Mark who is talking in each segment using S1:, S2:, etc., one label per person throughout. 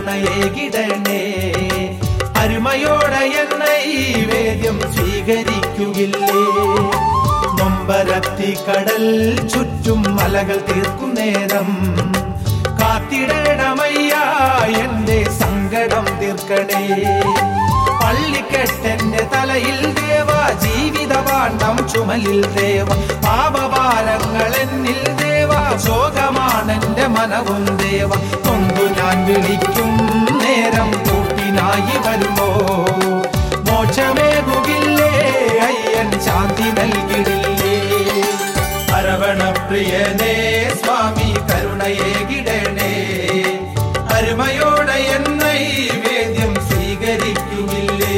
S1: കരുണയേകിടണേ അരുമയോടെ എന്ന ഈ വേദ്യം സ്വീകരിക്കുകില്ലേ നൊമ്പരത്തി കടൽ ചുറ്റും മലകൾ തീർക്കുന്നേരം കാത്തിടണമയ്യ എന്റെ സങ്കടം തീർക്കണേ പള്ളിക്കെട്ടെന്റെ തലയിൽ ദേവ ജീവിതപാണ്ഡം ചുമലിൽ ദേവ പാപഭാരങ്ങൾ എന്നിൽ ദേവ ശോകമാണെന്റെ മനവും ദേവ കൊണ്ടു ഞാൻ വിളിക്കും നേരം കൂട്ടിനായി വരുമോ മോക്ഷമേകുകില്ലേ അയ്യൻ ശാന്തി നൽകിടില്ലേ അരവണപ്രിയനേ സ്വാമി കരുണയേകിടണേ അരുമയോടെ എന്ന ഈ വേദ്യം സ്വീകരിക്കുകില്ലേ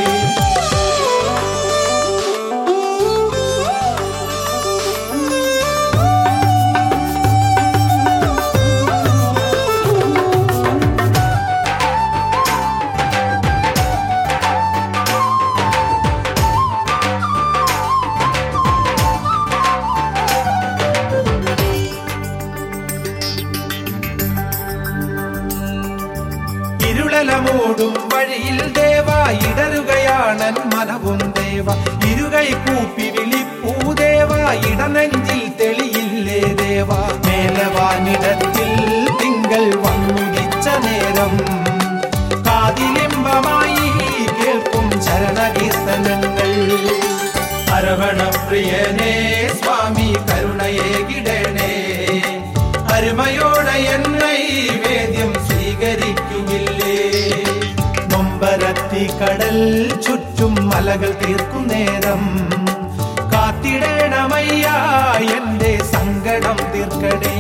S1: ഇരുളല മൂടും വഴിയിൽ ദേവ ഇടറുകയാണൻ മനവും ദേവ ഇരുകൈ കൂപ്പി വിളിപ്പൂ ദേവ ഇടനെഞ്ചിൽ തെളിയില്ലേ ദേവ മേലവാനിടത്തിൽ തിങ്കൾ വന്നുദിച്ച നേരം കാതിലിമ്പമായി കേൾക്കും ചരണകീർത്തനങ്ങൾ അരവണപ്രിയനേ സ്വാമി കരുണയേകിടണേ അരുമയോടെ എന്ന ഈ വേദ്യം സ്വീകരിക്കുകില്ലേ നൊമ്പരത്തി കടൽ ചുറ്റും മലകൾ തീർക്കുന്നേരം കാത്തിടണമയ്യ എന്റെ സങ്കടം തീർക്കണേ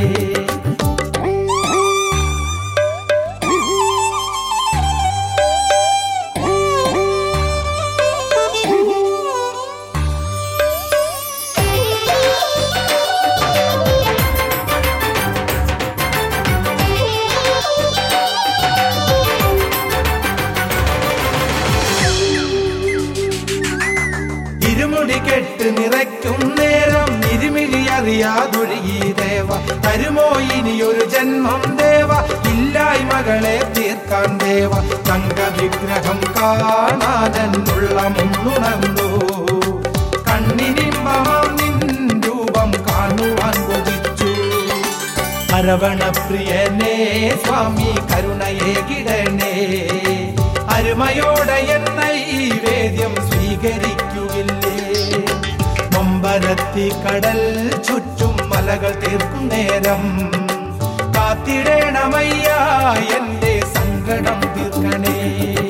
S1: ഇരുമുടി കെട്ട് നിറയ്ക്കും നേരം ഇരുമിഴി അറിയാതൊഴുകി ദേവ തരുമോ ഇനിയൊരു ജന്മം ദേവ ഇല്ലായ്മകളെ തീർക്കാൻ ദേവ തങ്ക വിഗ്രഹം കാണാനെന്നുള്ള മുന്നുണർന്നു കണ്ണിനിമ്പമാം നിൻ രൂപം കാണുവാൻ കൊതിച്ചു അരവണപ്രിയനേ സ്വാമി കരുണയേകിടണേ അരുമയോടെ എന്ന ഈ വേദ്യം സ്വീകരിക്കുകില്ലേ നൊമ്പരത്തി കടൽ ചുറ്റും മലകൾ തീർക്കും നേരം കാത്തിടണമയ്യ എന്റെ സങ്കടം തീർക്കണേ